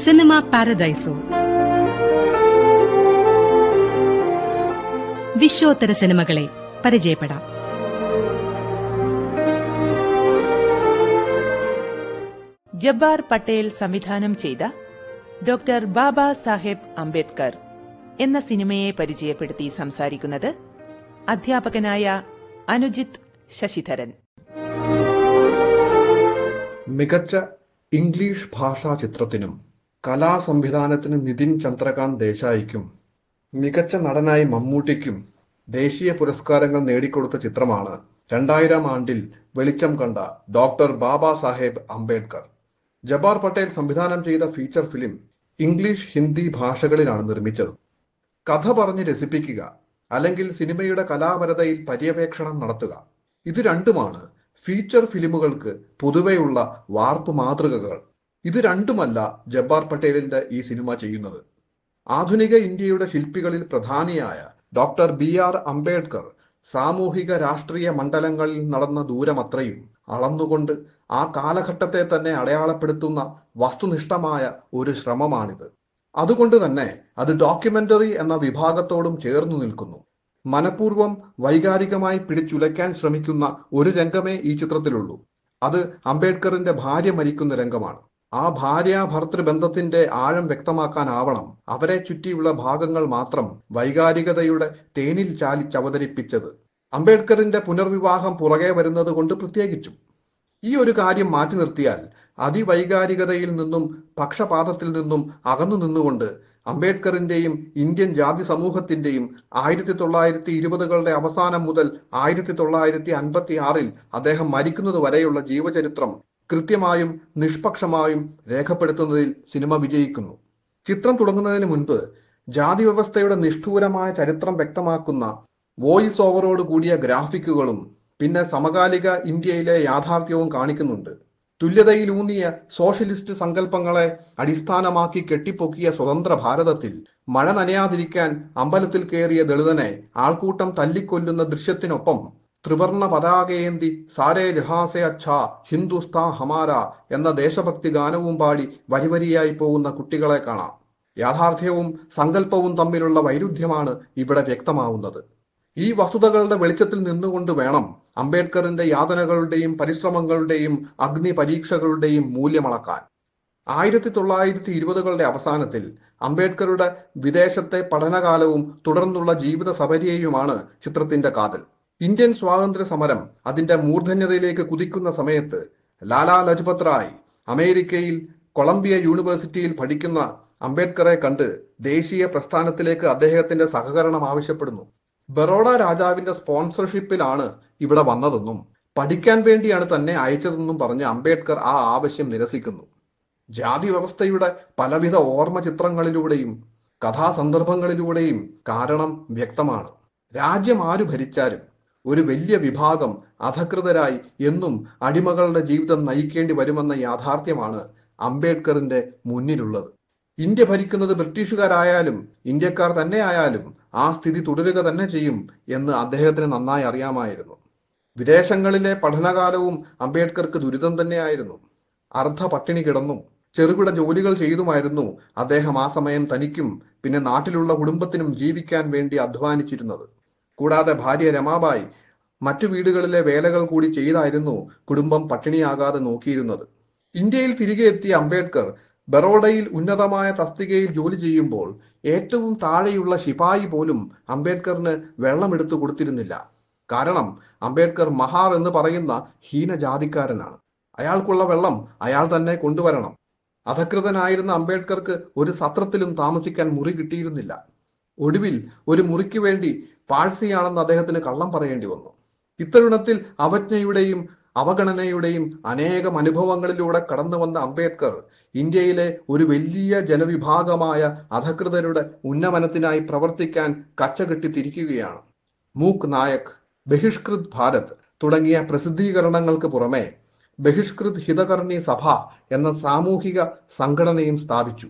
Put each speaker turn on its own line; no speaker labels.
cinema Paradiso വിശ്വോത്തര സിനിമകളെ പരിചയപ്പെടാം
ജബ്ബാർ പട്ടേൽ സംവിധാനം ചെയ്ത ഡോക്ടർ ബാബ സാഹേബ് അംബേദ്കർ എന്ന സിനിമയെ പരിചയപ്പെടുത്തി സംസാരിക്കുന്നത് അധ്യാപകനായ അനുജിത് ശശിധരൻ
മികച്ച ഇംഗ്ലീഷ് ഭാഷാ ചിത്രത്തിനും കലാ സംവിധാനത്തിന് നിതിൻ ചന്ദ്രകാന്ത് ദേശായിക്കും മികച്ച നടനായി മമ്മൂട്ടിക്കും ദേശീയ പുരസ്കാരങ്ങൾ നേടിക്കൊടുത്ത ചിത്രമാണ് രണ്ടായിരം ആണ്ടിൽ വെളിച്ചം കണ്ട ഡോക്ടർ ബാബ സാഹേബ് അംബേദ്കർ ജബാർ പട്ടേൽ സംവിധാനം ചെയ്ത ഫീച്ചർ ഫിലിം ഇംഗ്ലീഷ് ഹിന്ദി ഭാഷകളിലാണ് നിർമ്മിച്ചത് കഥ പറഞ്ഞ് രസിപ്പിക്കുക അല്ലെങ്കിൽ സിനിമയുടെ കലാപരതയിൽ പര്യവേക്ഷണം നടത്തുക ഇത് രണ്ടുമാണ് ഫീച്ചർ ഫിലിമുകൾക്ക് പൊതുവെയുള്ള വാർപ്പ് മാതൃകകൾ ഇത് രണ്ടുമല്ല ജബ്ബാർ പട്ടേലിന്റെ ഈ സിനിമ ചെയ്യുന്നത് ആധുനിക ഇന്ത്യയുടെ ശില്പികളിൽ പ്രധാനിയായ ഡോക്ടർ ബി ആർ അംബേദ്കർ സാമൂഹിക രാഷ്ട്രീയ മണ്ഡലങ്ങളിൽ നടന്ന ദൂരമത്രയും അളന്നുകൊണ്ട് ആ കാലഘട്ടത്തെ തന്നെ അടയാളപ്പെടുത്തുന്ന വസ്തുനിഷ്ഠമായ ഒരു ശ്രമമാണിത് അതുകൊണ്ട് തന്നെ അത് ഡോക്യുമെന്ററി എന്ന വിഭാഗത്തോടും ചേർന്നു നിൽക്കുന്നു മനഃപൂർവ്വം വൈകാരികമായി പിടിച്ചുലയ്ക്കാൻ ശ്രമിക്കുന്ന ഒരു രംഗമേ ഈ ചിത്രത്തിലുള്ളൂ അത് അംബേദ്കറിന്റെ ഭാര്യ മരിക്കുന്ന രംഗമാണ് ആ ഭാര്യ ഭർത്തൃ ബന്ധത്തിന്റെ ആഴം വ്യക്തമാക്കാനാവണം അവരെ ചുറ്റിയുള്ള ഭാഗങ്ങൾ മാത്രം വൈകാരികതയുടെ തേനിൽ ചാലിച്ചവതരിപ്പിച്ചത് അംബേദ്കറിന്റെ പുനർവിവാഹം പുറകെ വരുന്നത് കൊണ്ട് പ്രത്യേകിച്ചും ഈ ഒരു കാര്യം മാറ്റി നിർത്തിയാൽ അതിവൈകാരികതയിൽ നിന്നും പക്ഷപാതത്തിൽ നിന്നും അകന്നു നിന്നുകൊണ്ട് അംബേദ്കറിന്റെയും ഇന്ത്യൻ ജാതി സമൂഹത്തിന്റെയും ആയിരത്തി തൊള്ളായിരത്തി ഇരുപതുകളുടെ അവസാനം മുതൽ ആയിരത്തി തൊള്ളായിരത്തി അൻപത്തി ആറിൽ അദ്ദേഹം മരിക്കുന്നത് വരെയുള്ള ജീവചരിത്രം കൃത്യമായും നിഷ്പക്ഷമായും രേഖപ്പെടുത്തുന്നതിൽ സിനിമ വിജയിക്കുന്നു ചിത്രം തുടങ്ങുന്നതിന് മുൻപ് ജാതി വ്യവസ്ഥയുടെ നിഷ്ഠൂരമായ ചരിത്രം വ്യക്തമാക്കുന്ന വോയിസ് ഓവറോട് കൂടിയ ഗ്രാഫിക്കുകളും പിന്നെ സമകാലിക ഇന്ത്യയിലെ യാഥാർത്ഥ്യവും കാണിക്കുന്നുണ്ട് തുല്യതയിലൂന്നിയ സോഷ്യലിസ്റ്റ് സങ്കല്പങ്ങളെ അടിസ്ഥാനമാക്കി കെട്ടിപ്പൊക്കിയ സ്വതന്ത്ര ഭാരതത്തിൽ മഴ നനയാതിരിക്കാൻ അമ്പലത്തിൽ കയറിയ ദളിതനെ ആൾക്കൂട്ടം തല്ലിക്കൊല്ലുന്ന ദൃശ്യത്തിനൊപ്പം ത്രിവർണ പതാകയേന്തി സാരേ ജഹാസെ അച്ഛാ ഹിന്ദുസ്ഥാ ഹമാര എന്ന ദേശഭക്തി ഗാനവും പാടി വരിവരിയായി പോകുന്ന കുട്ടികളെ കാണാം യാഥാർത്ഥ്യവും സങ്കല്പവും തമ്മിലുള്ള വൈരുദ്ധ്യമാണ് ഇവിടെ വ്യക്തമാവുന്നത് ഈ വസ്തുതകളുടെ വെളിച്ചത്തിൽ നിന്നുകൊണ്ട് വേണം അംബേദ്കറിന്റെ യാതനകളുടെയും പരിശ്രമങ്ങളുടെയും അഗ്നി പരീക്ഷകളുടെയും മൂല്യമളക്കാൻ ആയിരത്തി തൊള്ളായിരത്തി ഇരുപതുകളുടെ അവസാനത്തിൽ അംബേദ്കറുടെ വിദേശത്തെ പഠനകാലവും തുടർന്നുള്ള ജീവിത സപര്യയുമാണ് ചിത്രത്തിന്റെ കാതൽ ഇന്ത്യൻ സ്വാതന്ത്ര്യ സമരം അതിന്റെ മൂർധന്യതയിലേക്ക് കുതിക്കുന്ന സമയത്ത് ലാലാ ലജ്പത് റായ് അമേരിക്കയിൽ കൊളംബിയ യൂണിവേഴ്സിറ്റിയിൽ പഠിക്കുന്ന അംബേദ്കറെ കണ്ട് ദേശീയ പ്രസ്ഥാനത്തിലേക്ക് അദ്ദേഹത്തിന്റെ സഹകരണം ആവശ്യപ്പെടുന്നു ബറോഡ രാജാവിന്റെ സ്പോൺസർഷിപ്പിലാണ് ഇവിടെ വന്നതെന്നും പഠിക്കാൻ വേണ്ടിയാണ് തന്നെ അയച്ചതെന്നും പറഞ്ഞ് അംബേദ്കർ ആ ആവശ്യം നിരസിക്കുന്നു ജാതി വ്യവസ്ഥയുടെ പലവിധ ഓർമ്മ ചിത്രങ്ങളിലൂടെയും കഥാസന്ദർഭങ്ങളിലൂടെയും കാരണം വ്യക്തമാണ് രാജ്യം ആരു ഭരിച്ചാലും ഒരു വലിയ വിഭാഗം അധകൃതരായി എന്നും അടിമകളുടെ ജീവിതം നയിക്കേണ്ടി വരുമെന്ന യാഥാർത്ഥ്യമാണ് അംബേദ്കറിന്റെ മുന്നിലുള്ളത് ഇന്ത്യ ഭരിക്കുന്നത് ബ്രിട്ടീഷുകാരായാലും ഇന്ത്യക്കാർ തന്നെ ആയാലും ആ സ്ഥിതി തുടരുക തന്നെ ചെയ്യും എന്ന് അദ്ദേഹത്തിന് നന്നായി അറിയാമായിരുന്നു വിദേശങ്ങളിലെ പഠനകാലവും അംബേദ്കർക്ക് ദുരിതം തന്നെയായിരുന്നു അർദ്ധ പട്ടിണി കിടന്നും ചെറുകിട ജോലികൾ ചെയ്തുമായിരുന്നു അദ്ദേഹം ആ സമയം തനിക്കും പിന്നെ നാട്ടിലുള്ള കുടുംബത്തിനും ജീവിക്കാൻ വേണ്ടി അധ്വാനിച്ചിരുന്നത് കൂടാതെ ഭാര്യ രമാബായി മറ്റു വീടുകളിലെ വേലകൾ കൂടി ചെയ്തായിരുന്നു കുടുംബം പട്ടിണിയാകാതെ നോക്കിയിരുന്നത് ഇന്ത്യയിൽ തിരികെ എത്തിയ അംബേദ്കർ ബറോഡയിൽ ഉന്നതമായ തസ്തികയിൽ ജോലി ചെയ്യുമ്പോൾ ഏറ്റവും താഴെയുള്ള ശിപായി പോലും അംബേദ്കറിന് വെള്ളമെടുത്തു കൊടുത്തിരുന്നില്ല കാരണം അംബേദ്കർ മഹാർ എന്ന് പറയുന്ന ഹീനജാതിക്കാരനാണ് അയാൾക്കുള്ള വെള്ളം അയാൾ തന്നെ കൊണ്ടുവരണം അധകൃതനായിരുന്ന അംബേദ്കർക്ക് ഒരു സത്രത്തിലും താമസിക്കാൻ മുറി കിട്ടിയിരുന്നില്ല ഒടുവിൽ ഒരു മുറിക്ക് വേണ്ടി പാഴ്സിയാണെന്ന് അദ്ദേഹത്തിന് കള്ളം പറയേണ്ടി വന്നു ഇത്തരുണത്തിൽ അവജ്ഞയുടെയും അവഗണനയുടെയും അനേകം അനുഭവങ്ങളിലൂടെ കടന്നു വന്ന അംബേദ്കർ ഇന്ത്യയിലെ ഒരു വലിയ ജനവിഭാഗമായ അധകൃതരുടെ ഉന്നമനത്തിനായി പ്രവർത്തിക്കാൻ കച്ചകെട്ടി തിരിക്കുകയാണ് മൂക്ക് നായക് ബഹിഷ്കൃത് ഭാരത് തുടങ്ങിയ പ്രസിദ്ധീകരണങ്ങൾക്ക് പുറമെ ബഹിഷ്കൃത് ഹിതകർണി സഭ എന്ന സാമൂഹിക സംഘടനയും സ്ഥാപിച്ചു